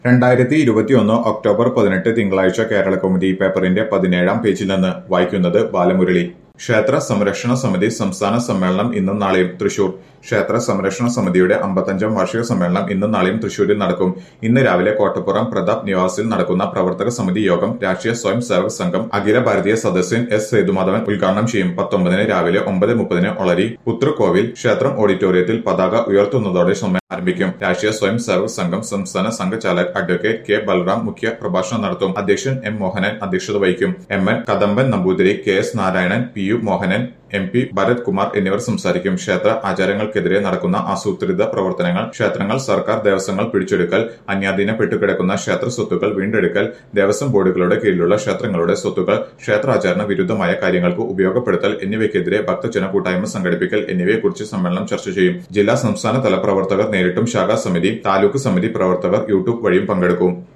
രണ്ടായിരത്തി ഇരുപത്തിയൊന്ന് ഒക്ടോബർ പതിനെട്ട് തിങ്കളാഴ്ച കേരള കൗമുദി പേപ്പറിന്റെ പതിനേഴാം പേജിൽ നിന്ന് വായിക്കുന്നത് ബാലമുരളി ക്ഷേത്ര സംരക്ഷണ സമിതി സംസ്ഥാന സമ്മേളനം ഇന്നും നാളെയും തൃശൂർ ക്ഷേത്ര സംരക്ഷണ സമിതിയുടെ അമ്പത്തഞ്ചാം വാർഷിക സമ്മേളനം ഇന്നും നാളെയും തൃശൂരിൽ നടക്കും ഇന്ന് രാവിലെ കോട്ടപ്പുറം പ്രതാപ് നിവാസിൽ നടക്കുന്ന പ്രവർത്തക സമിതി യോഗം രാഷ്ട്രീയ സ്വയം സേവക് സംഘം അഖില ഭാരതീയ സദസ്യൻ എസ് സേതുമാധവൻ ഉദ്ഘാടനം ചെയ്യും പത്തൊമ്പതിന് രാവിലെ ഒമ്പത് മുപ്പതിന് ഒളരി പുത്രക്കോവിൽ ക്ഷേത്രം ഓഡിറ്റോറിയത്തിൽ പതാക ഉയർത്തുന്നതോടെ സമ്മേളനം ആരംഭിക്കും രാഷ്ട്രീയ സ്വയം സേവക് സംഘം സംസ്ഥാന സംഘചാലക് അഡ്വക്കേറ്റ് കെ ബൽറാം മുഖ്യ പ്രഭാഷണം നടത്തും അധ്യക്ഷൻ എം മോഹനൻ അധ്യക്ഷത വഹിക്കും M N Kadamban Namboothiri K S Narayanan P U Mohanan M P Bharat Kumar എന്നിവർ സംസാരിക്കും ക്ഷേത്ര ആചാരങ്ങൾക്കെതിരെ നടക്കുന്ന ആസൂത്രിത പ്രവർത്തനങ്ങൾ ക്ഷേത്രങ്ങൾ സർക്കാർ ദേവസ്വങ്ങൾ പിടിച്ചെടുക്കൽ അന്യാധീനപ്പെട്ടുകിടക്കുന്ന ക്ഷേത്ര സ്വത്തുക്കൾ വീണ്ടെടുക്കൽ ദേവസ്വം ബോർഡുകളുടെ കീഴിലുള്ള ക്ഷേത്രങ്ങളുടെ സ്വത്തുക്കൾ ക്ഷേത്രാചാരണ വിരുദ്ധമായ കാര്യങ്ങൾക്ക് ഉപയോഗപ്പെടുത്തൽ എന്നിവയ്ക്കെതിരെ ഭക്തജന കൂട്ടായ്മ സംഘടിപ്പിക്കൽ എന്നിവയെക്കുറിച്ച് സമ്മേളനം ചർച്ച ചെയ്യും ജില്ലാ സംസ്ഥാന തല പ്രവർത്തകർ നേരിട്ടും ശാഖാ സമിതി താലൂക്ക് സമിതി പ്രവർത്തകർ യൂട്യൂബ് വഴിയും പങ്കെടുക്കും